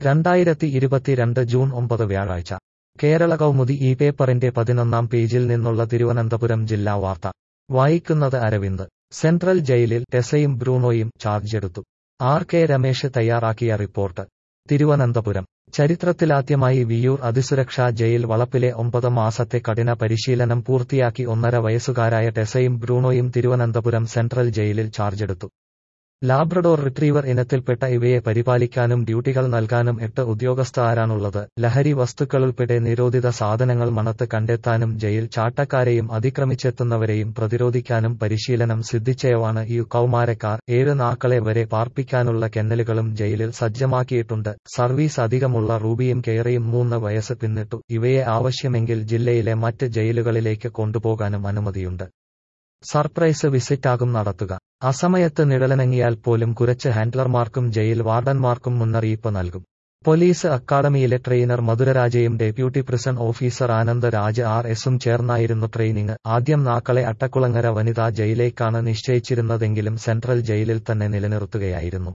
രണ്ടായിരത്തി ഇരുപത്തിരണ്ട് ജൂൺ ഒമ്പത് വ്യാഴാഴ്ച കേരള കൗമുദി ഈ പേപ്പറിന്റെ പതിനൊന്നാം പേജിൽ നിന്നുള്ള തിരുവനന്തപുരം ജില്ലാ വാർത്ത വായിക്കുന്നത് അരവിന്ദ് സെൻട്രൽ ജയിലിൽ ടെസയും ബ്രൂണോയും ചാർജെടുത്തു ആർ കെ രമേശ് തയ്യാറാക്കിയ റിപ്പോർട്ട് തിരുവനന്തപുരം ചരിത്രത്തിലാദ്യമായി വിയൂർ അതിസുരക്ഷാ ജയിൽ വളപ്പിലെ ഒമ്പത് മാസത്തെ കഠിന പരിശീലനം പൂർത്തിയാക്കി ഒന്നര വയസ്സുകാരായ ടെസയും ബ്രൂണോയും തിരുവനന്തപുരം സെൻട്രൽ ജയിലിൽ ചാർജെടുത്തു ലാബ്രഡോർ റിട്രീവർ ഇനത്തിൽപ്പെട്ട ഇവയെ പരിപാലിക്കാനും ഡ്യൂട്ടികൾ നൽകാനും എട്ട് ഉദ്യോഗസ്ഥരാണുള്ളത് ലഹരി വസ്തുക്കളുൾപ്പെടെ നിരോധിത സാധനങ്ങൾ മണത്ത് കണ്ടെത്താനും ജയിൽ ചാട്ടക്കാരെയും അതിക്രമിച്ചെത്തുന്നവരെയും പ്രതിരോധിക്കാനും പരിശീലനം സിദ്ധിച്ചയവാണ് ഈ കൗമാരക്കാർ ഏഴ് നാക്കളെ വരെ പാർപ്പിക്കാനുള്ള കെന്നലുകളും ജയിലിൽ സജ്ജമാക്കിയിട്ടുണ്ട് സർവീസ് അധികമുള്ള റൂബിയും കേറിയും മൂന്ന് വയസ്സ് പിന്നിട്ടു ഇവയെ ആവശ്യമെങ്കിൽ ജില്ലയിലെ മറ്റ് ജയിലുകളിലേക്ക് കൊണ്ടുപോകാനും അനുമതിയുണ്ട് സർപ്രൈസ് വിസിറ്റാകും നടത്തുക അസമയത്ത് നിഴലനങ്ങിയാൽ പോലും കുറച്ച് ഹാൻഡ്ലർമാർക്കും ജയിൽ വാർഡന്മാർക്കും മുന്നറിയിപ്പ് നൽകും പോലീസ് അക്കാദമിയിലെ ട്രെയിനർ മധുരരാജയും deputy prison officer Anand Raj R എസും ചേർന്നായിരുന്നു ട്രെയിനിങ് ആദ്യം നാക്കളെ അട്ടക്കുളങ്ങര വനിതാ ജയിലേക്കാണ് നിശ്ചയിച്ചിരുന്നതെങ്കിലും സെൻട്രൽ ജയിലിൽ തന്നെ നിലനിർത്തുകയായിരുന്നു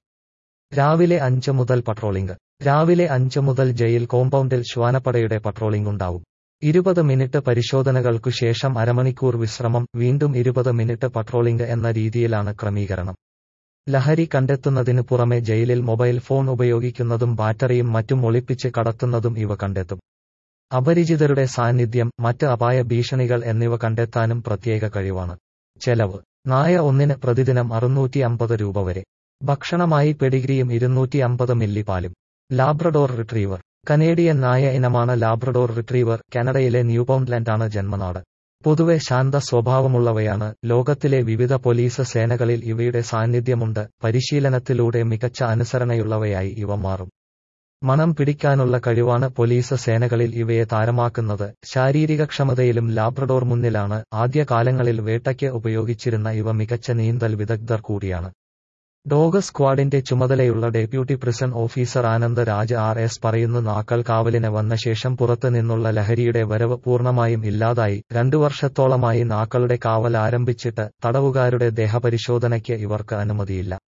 രാവിലെ അഞ്ച് മുതൽ പട്രോളിംഗ് രാവിലെ അഞ്ച് മുതൽ ജയിൽ കോമ്പൗണ്ടിൽ ശ്വാനപ്പടയുടെ പട്രോളിംഗ് ഉണ്ടാവും ഇരുപത് മിനിറ്റ് പരിശോധനകൾക്കു ശേഷം അരമണിക്കൂർ വിശ്രമം വീണ്ടും ഇരുപത് മിനിറ്റ് പട്രോളിംഗ് എന്ന രീതിയിലാണ് ക്രമീകരണം ലഹരി കണ്ടെത്തുന്നതിനു പുറമെ ജയിലിൽ മൊബൈൽ ഫോൺ ഉപയോഗിക്കുന്നതും ബാറ്ററിയും മറ്റും ഒളിപ്പിച്ച് കടത്തുന്നതും ഇവ കണ്ടെത്തും അപരിചിതരുടെ സാന്നിധ്യം മറ്റ് അപായ ഭീഷണികൾ എന്നിവ കണ്ടെത്താനും പ്രത്യേക കഴിവാണ് ചെലവ് നായ ഒന്നിന് പ്രതിദിനം അറുന്നൂറ്റി അമ്പത് രൂപ വരെ ഭക്ഷണമായി പെഡിഗ്രിയും ഇരുന്നൂറ്റി അമ്പത് മില്ലി പാലും ലാബ്രഡോർ റിട്രീവർ കനേഡിയൻ നായ ഇനമാണ് ലാബ്രഡോർ റിട്രീവർ കാനഡയിലെ ന്യൂപൗണ്ട്ലാൻഡാണ് ജന്മനാട് പൊതുവെ ശാന്ത സ്വഭാവമുള്ളവയാണ് ലോകത്തിലെ വിവിധ പോലീസ് സേനകളിൽ ഇവയുടെ സാന്നിധ്യമുണ്ട് പരിശീലനത്തിലൂടെ മികച്ച അനുസരണയുള്ളവയായി ഇവ മാറും മണം പിടിക്കാനുള്ള കഴിവാണ് പോലീസ് സേനകളിൽ ഇവയെ താരമാക്കുന്നത് ശാരീരികക്ഷമതയിലും ലാബ്രഡോർ മുന്നിലാണ് ആദ്യകാലങ്ങളിൽ വേട്ടയ്ക്ക് ഉപയോഗിച്ചിരുന്ന ഇവ മികച്ച നീന്തൽ വിദഗ്ധർ കൂടിയാണ് ഡോഗ് സ്ക്വാഡിന്റെ ചുമതലയുള്ള deputy prison officer Anand Raj R S പറയുന്നു നാക്കൾ കാവലിന് വന്ന ശേഷം പുറത്തു നിന്നുള്ള ലഹരിയുടെ വരവ് പൂർണ്ണമായും ഇല്ലാതായി രണ്ടു വർഷത്തോളമായി നാക്കളുടെ കാവൽ ആരംഭിച്ചിട്ട് തടവുകാരുടെ ദേഹപരിശോധനയ്ക്ക് ഇവർക്ക് അനുമതിയില്ല